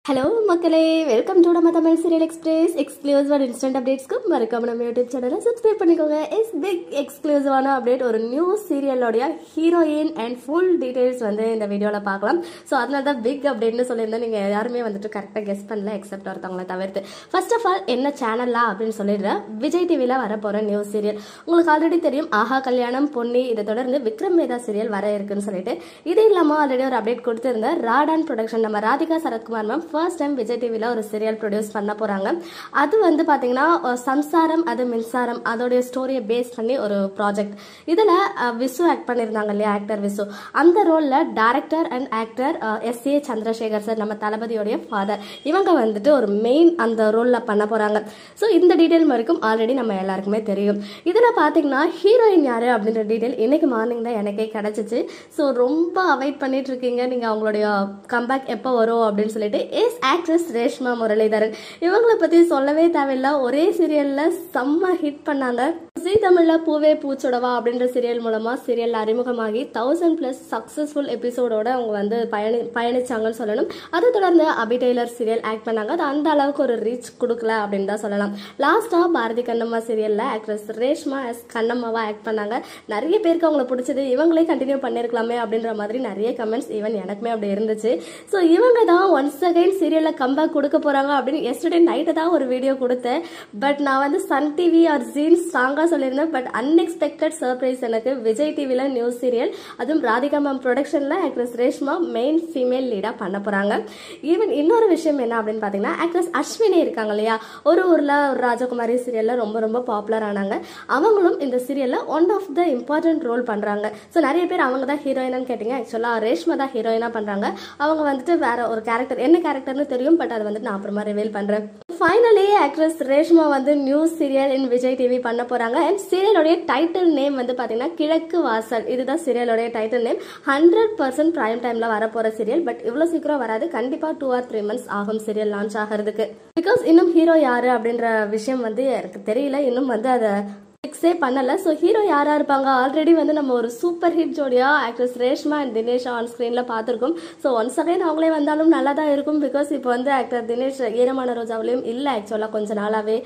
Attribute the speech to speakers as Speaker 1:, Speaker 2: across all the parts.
Speaker 1: hello மக்களே welcome to நம்ம Tamil serial express எக்ஸ்க்ளூசிவான இன்ஸ்டன்ட் அப்டேட்ஸ்க்கு மறக்காம நம்ம யூடியூப் சேனலை சப்ஸ்கிரைப் பண்ணிக்கோங்க இஸ் பிக் எக்ஸ்க்ளூசிவான அப்டேட் ஒரு நியூ சீரியலோடைய ஹீரோயின் அண்ட் ஃபுல் டீடைல்ஸ் வந்து இந்த வீடியோவில் பார்க்கலாம் ஸோ அதனால தான் பிக் அப்டேட்னு சொல்லியிருந்தேன் நீங்கள் யாருமே வந்துட்டு கரெக்டாக கெஸ் பண்ணல எக்ஸப்ட் ஒருத்தவங்களை தவிர்த்து ஃபர்ஸ்ட் ஆஃப் ஆல் என்ன சேனலா அப்படின்னு சொல்லிடுறேன் விஜய் டிவியில் வரப்போகிற நியூ சீரியல் உங்களுக்கு ஆல்ரெடி தெரியும் ஆஹா கல்யாணம் பொன்னி இதை தொடர்ந்து விக்ரம் வேதா சீரியல் வர இருக்குன்னு சொல்லிட்டு இது இல்லாமல் ஆல்ரெடி ஒரு அப்டேட் கொடுத்துருந்தேன் ராடான் ப்ரொடக்ஷன் நம்ம Radhika Sarathkumar ma'am first time Vijay டிவியில் ஒரு சீரியல் ப்ரொடியூஸ் பண்ண போகிறாங்க அது வந்து பார்த்தீங்கன்னா அஹ், சம்சாரம் அது மின்சாரம் அதோடைய ஸ்டோரியை பேஸ் பண்ணி ஒரு ப்ராஜெக்ட் இதில் விசு ஆக்ட் பண்ணியிருந்தாங்க இல்லையா ஆக்டர் விசு அந்த ரோலில் director and actor S A Chandrasekhar sir நம்ம தளபதியோடைய ஃபாதர் இவங்க வந்துட்டு ஒரு மெயின் அந்த ரோலில் பண்ண போகிறாங்க ஸோ இந்த டீட்டெயில் வரைக்கும் ஆல்ரெடி நம்ம எல்லாருக்குமே தெரியும் இதில் பார்த்தீங்கன்னா ஹீரோயின் யார் அப்படின்ற டீட்டெயில் இன்னைக்கு மார்னிங் தான் எனக்கே கிடச்சிச்சு ஸோ ரொம்ப அவாய்ட் பண்ணிட்டு இருக்கீங்க நீங்கள் அவங்களுடைய கம்பேக் எப்போ வரும் அப்படின்னு சொல்லிட்டு எஸ் ஆக்ட்ரஸ் ரேஷ்மா முரளிதரன் இவங்களை பற்றி சொல்லவே தேவையில்ல ஒரே சீரியலில் செம்ம ஹிட் பண்ணாங்க ஜீ தமிழில் பூவே பூச்சுடவா அப்படின்ற சீரியல் மூலமாக சீரியல் அறிமுகமாகி தௌசண்ட் ப்ளஸ் சக்ஸஸ்ஃபுல் எபிசோடோட அவங்க வந்து பயணி பயணிச்சாங்கன்னு சொல்லணும் அதை தொடர்ந்து அபி டெய்லர் சீரியல் ஆக்ட் பண்ணாங்க அது அந்த அளவுக்கு ஒரு ரீச் கொடுக்கல அப்படின்னு தான் சொல்லலாம் லாஸ்ட்டாக பாரதி கண்ணம்மா சீரியலில் ஆக்ட்ரஸ் ரேஷ்மா எஸ் கண்ணம்மாவா ஆக்ட் பண்ணாங்க நிறைய பேருக்கு அவங்கள பிடிச்சது இவங்களே கண்டினியூ பண்ணியிருக்கலாமே அப்படின்ற மாதிரி நிறைய கமெண்ட்ஸ் ஈவன் எனக்குமே அப்படி இருந்துச்சு ஸோ இவங்க தான் ஒன்ஸ் அகைன் சீரியலில் கம்பேக் கொடுக்க போகிறாங்க அப்படின்னு எஸ்டர்டே நைட்டு தான் ஒரு வீடியோ கொடுத்தேன் பட் நான் வந்து சன் டிவி ஆர் ஜீன் ஸ்ட்ராங்காக சொல்லியிருந்தேன் பட் அன்எக்ஸ்பெக்டட் சர்ப்ரைஸ் எனக்கு விஜய் டிவியில் நியூஸ் சீரியல் அதுவும் ராதிகா மேம் ப்ரொடக்ஷனில் ஆக்ட்ரஸ் ரேஷ்மா மெயின் ஃபீமேல் லீடாக பண்ண போகிறாங்க ஈவன் இன்னொரு விஷயம் என்ன அப்படின்னு பார்த்தீங்கன்னா ஆக்ட்ரஸ் அஸ்வினி இருக்காங்க இல்லையா ஒரு ஊரில் ஒரு ராஜகுமாரி சீரியலில் ரொம்ப ரொம்ப பாப்புலர் ஆனாங்க அவங்களும் இந்த சீரியலில் one of the important role பண்ணுறாங்க ஸோ நிறைய பேர் அவங்க தான் ஹீரோயினான்னு கேட்டிங்க ஆக்சுவலாக ரேஷ்மா தான் ஹீரோயினாக பண்ணுறாங்க அவங்க வந்துட்டு வேற ஒரு கேரக்டர் என்ன கேரக்டர்னு தெரியும் பட் அது வந்துட்டு நான் அப்புறமா ரிவீல் பண்ணுறேன் ஃபைனலி ஆக்ட்ரஸ் ரேஷ்மா வந்து news serial in Vijay TV பண்ண போகிறாங்க அண்ட் சீரியலோடைய டைட்டில் நேம் வந்து பார்த்தீங்கன்னா கிழக்கு வாசல் இதுதான் சீரியலோடைய title name hundred percent prime டைமில் வரப்போகிற சீரியல் பட் இவ்வளோ சீக்கிரம் வராது கண்டிப்பாக டூ ஆர் த்ரீ மந்த்ஸ் ஆகும் சீரியல் லான்ச் ஆகிறதுக்கு பிகாஸ் இன்னும் ஹீரோ யாரு அப்படின்ற விஷயம் வந்து எனக்கு தெரியல இன்னும் வந்து அதை ஃபிக்ஸே பண்ணல ஸோ ஹீரோ யாரா இருப்பாங்க ஆல்ரெடி வந்து நம்ம ஒரு சூப்பர் ஹிட் ஜோடியா actress Reshma and Dinesh on ஸ்க்ரீனில் பார்த்துருக்கோம் ஸோ ஒன்ஸ் அகைன் அவங்களே வந்தாலும் நல்லா தான் இருக்கும் பிகாஸ் இப்போ வந்து ஆக்டர் தினேஷ் ஈரமான ரோஜாவிலையும் இல்லை ஆக்சுவலாக கொஞ்ச நாளாவே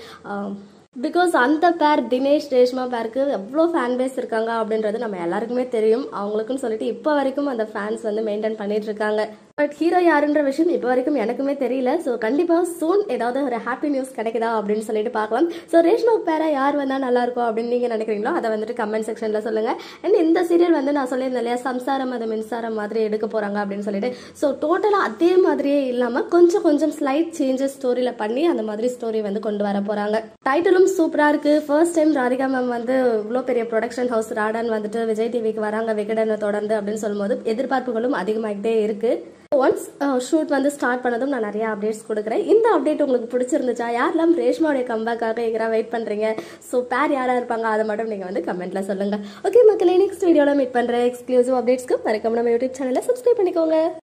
Speaker 1: பிகாஸ் அந்த பேர் தினேஷ் ரேஷ்மா பேருக்கு எவ்வளோ ஃபேன் பேஸ் இருக்காங்க அப்படின்றது நம்ம எல்லாருக்குமே தெரியும் அவங்களுக்குன்னு சொல்லிட்டு இப்போ வரைக்கும் அந்த ஃபேன்ஸ் வந்து மெயின்டைன் பண்ணிட்டு இருக்காங்க பட் ஹீரோ யாருன்ற விஷயம் இப்போ வரைக்கும் எனக்குமே தெரியல ஸோ கண்டிப்பாக சூன் ஏதாவது ஒரு ஹாப்பி நியூஸ் கிடைக்குதா அப்படின்னு சொல்லிட்டு பார்க்கலாம் ஸோ ரேஷ்மா பேரா யார் வந்தால் நல்லா இருக்கும் அப்படின்னு நீங்கள் நினைக்கிறீங்களோ அதை வந்துட்டு கமெண்ட் செக்ஷனில் சொல்லுங்கள் அண்ட் இந்த சீரியல் வந்து நான் சொல்லியிருந்தேன் இல்லையா சம்சாரம் அது மின்சாரம் மாதிரி எடுக்க போகிறாங்க அப்படின்னு சொல்லிட்டு ஸோ டோட்டலாக அதே மாதிரியே இல்லாமல் கொஞ்சம் கொஞ்சம் ஸ்லைட் சேஞ்சஸ் ஸ்டோரியில் பண்ணி அந்த மாதிரி ஸ்டோரி வந்து கொண்டு வர போகிறாங்க டைட்டிலும் சூப்பராக இருக்குது ஃபர்ஸ்ட் டைம் ராதிகா மேம் வந்து இவ்வளோ பெரிய ப்ரொடக்ஷன் ஹவுஸ் ராடான் வந்துட்டு விஜய் டிவிக்கு வராங்க விகடனை தொடர்ந்து அப்படின்னு சொல்லும்போது எதிர்பார்ப்புகளும் அதிகமாகிட்டே இருக்குது ஒன்ஸ் ஷூட் வந்து ஸ்டார்ட் பண்ணதும் நான் நிறைய அப்டேட்ஸ் கொடுக்குறேன் இந்த அப்டேட் உங்களுக்கு பிடிச்சிருந்துச்சா யாரெல்லாம் ரேஷ்மாவுடைய கம்பேக்காக எங்கரா வெயிட் பண்ணுறீங்க ஸோ பேர் யாராக இருப்பாங்க அதை மட்டும் நீங்கள் வந்து கமெண்ட்டில் சொல்லுங்கள் ஓகே மக்களே நெக்ஸ்ட் வீடியோவில் மீட் பண்ணுறேன் எக்ஸ்க்ளூசிவ் அப்டேட்ஸ்க்கு மறக்காம நம்ம யூடியூப் சேனலை சப்ஸ்கிரைப் பண்ணிக்கோங்க